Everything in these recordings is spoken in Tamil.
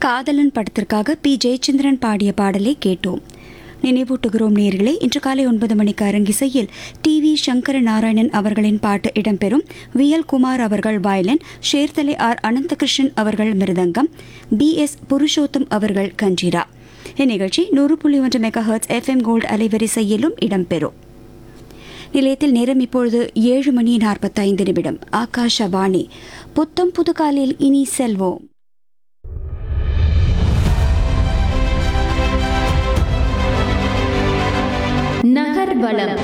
காதலன் படத்திற்காக பி ஜெயச்சந்திரன் பாடிய பாடலை கேட்டோம் நினைவூட்டுகிறோம் நேர்களே இன்று காலை ஒன்பது மணிக்கு அரங்கிசையில் டி வி சங்கர நாராயணன் அவர்களின் பாட்டு இடம்பெறும் வி எல் குமார் அவர்கள் வயலின் ஷேர்தலை ஆர் அனந்தகிருஷ்ணன் அவர்கள் மிருதங்கம் பி எஸ் புருஷோத்தம் அவர்கள் கஞ்சிரா இந்நிகழ்ச்சி நூறு புள்ளி ஒன்று மெகா ஹர்ட்ஸ் எஃப்எம் கோல்டு அலைவரிசையிலும் இடம்பெறும் நிலையத்தில் நேரம் இப்பொழுது ஏழு மணி நாற்பத்தைந்து நிமிடம் ஆகாஷவாணி புத்தம் புதுகாலில் இனி செல்வோம் நகர்வலம்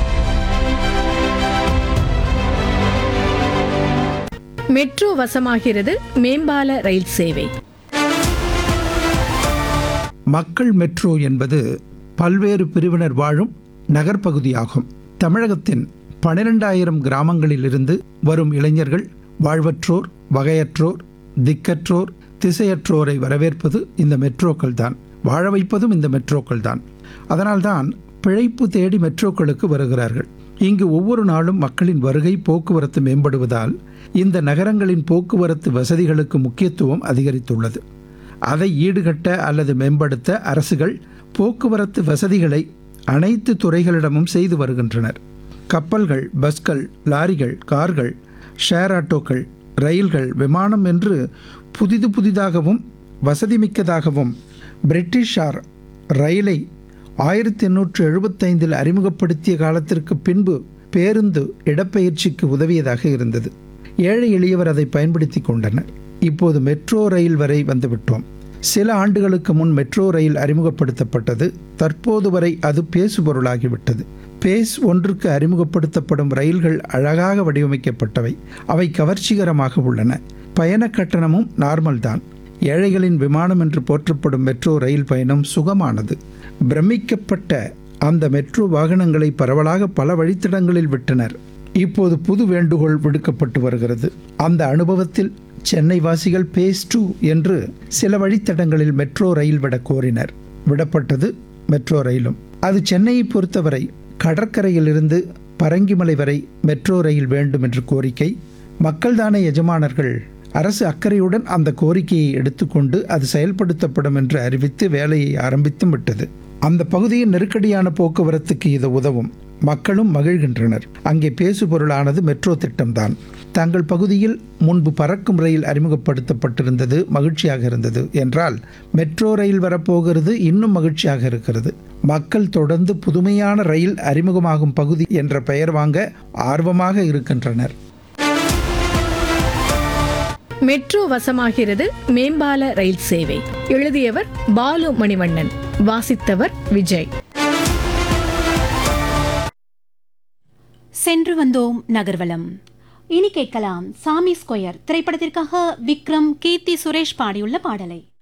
மெட்ரோ வசமாகிறது மேம்பால ரயில் சேவை மக்கள் மெட்ரோ என்பது பல்வேறு பிரிவினர் வாழும் நகர்ப்பகுதியாகும் தமிழகத்தின் பனிரெண்டாயிரம் கிராமங்களிலிருந்து வரும் இளைஞர்கள் வாழ்வற்றோர் வகையற்றோர் திக்கற்றோர் திசையற்றோரை வரவேற்பது இந்த மெட்ரோக்கள் தான் வாழ வைப்பதும் இந்த மெட்ரோக்கள் தான் அதனால்தான் பிழைப்பு தேடி மெட்ரோக்களுக்கு வருகிறார்கள் இங்கு ஒவ்வொரு நாளும் மக்களின் வருகை போக்குவரத்து மேம்படுவதால் இந்த நகரங்களின் போக்குவரத்து வசதிகளுக்கு முக்கியத்துவம் அதிகரித்துள்ளது அதை ஈடுகட்ட அல்லது மேம்படுத்த அரசுகள் போக்குவரத்து வசதிகளை அனைத்து துறைகளிடமும் செய்து வருகின்றனர் கப்பல்கள் பஸ்கள் லாரிகள் கார்கள் ஷேர் ஆட்டோக்கள் ரயில்கள் விமானம் என்று புதிது புதிதாகவும் வசதிமிக்கதாகவும் பிரிட்டிஷார் ரயிலை ஆயிரத்தி எண்ணூற்று எழுபத்தைந்தில் அறிமுகப்படுத்திய காலத்திற்கு பின்பு பேருந்து இடப்பெயர்ச்சிக்கு உதவியதாக இருந்தது ஏழை எளியவர் அதை பயன்படுத்தி கொண்டனர் இப்போது மெட்ரோ ரயில் வரை வந்துவிட்டோம் சில ஆண்டுகளுக்கு முன் மெட்ரோ ரயில் அறிமுகப்படுத்தப்பட்டது தற்போது வரை அது பேசுபொருளாகிவிட்டது பேஸ் ஒன்றுக்கு அறிமுகப்படுத்தப்படும் ரயில்கள் அழகாக வடிவமைக்கப்பட்டவை அவை கவர்ச்சிகரமாக உள்ளன பயண கட்டணமும் நார்மல் தான் ஏழைகளின் விமானம் என்று போற்றப்படும் மெட்ரோ ரயில் பயணம் சுகமானது பிரமிக்கப்பட்ட அந்த மெட்ரோ வாகனங்களை பரவலாக பல வழித்தடங்களில் விட்டனர் இப்போது புது வேண்டுகோள் விடுக்கப்பட்டு வருகிறது அந்த அனுபவத்தில் சென்னை வாசிகள் பேஸ் டூ என்று சில வழித்தடங்களில் மெட்ரோ ரயில் விட கோரினர் விடப்பட்டது மெட்ரோ ரயிலும் அது சென்னையை பொறுத்தவரை கடற்கரையிலிருந்து பரங்கிமலை வரை மெட்ரோ ரயில் வேண்டும் என்ற கோரிக்கை மக்கள்தானே எஜமானர்கள் அரசு அக்கறையுடன் அந்த கோரிக்கையை எடுத்துக்கொண்டு அது செயல்படுத்தப்படும் என்று அறிவித்து வேலையை ஆரம்பித்தும் விட்டது அந்த பகுதியின் நெருக்கடியான போக்குவரத்துக்கு இது உதவும் மக்களும் மகிழ்கின்றனர் அங்கே பேசுபொருளானது மெட்ரோ திட்டம்தான் தங்கள் பகுதியில் முன்பு பறக்கும் ரயில் அறிமுகப்படுத்தப்பட்டிருந்தது மகிழ்ச்சியாக இருந்தது என்றால் மெட்ரோ ரயில் வரப்போகிறது இன்னும் மகிழ்ச்சியாக இருக்கிறது மக்கள் தொடர்ந்து புதுமையான ரயில் அறிமுகமாகும் பகுதி என்ற பெயர் வாங்க ஆர்வமாக இருக்கின்றனர் மெட்ரோ வசமாகிறது மேம்பால ரயில் சேவை எழுதியவர் பாலு மணிவண்ணன் வாசித்தவர் விஜய் சென்று வந்தோம் நகர்வலம் இனி கேட்கலாம் சாமி ஸ்கொயர் திரைப்படத்திற்காக விக்ரம் கீர்த்தி சுரேஷ் பாடியுள்ள பாடலை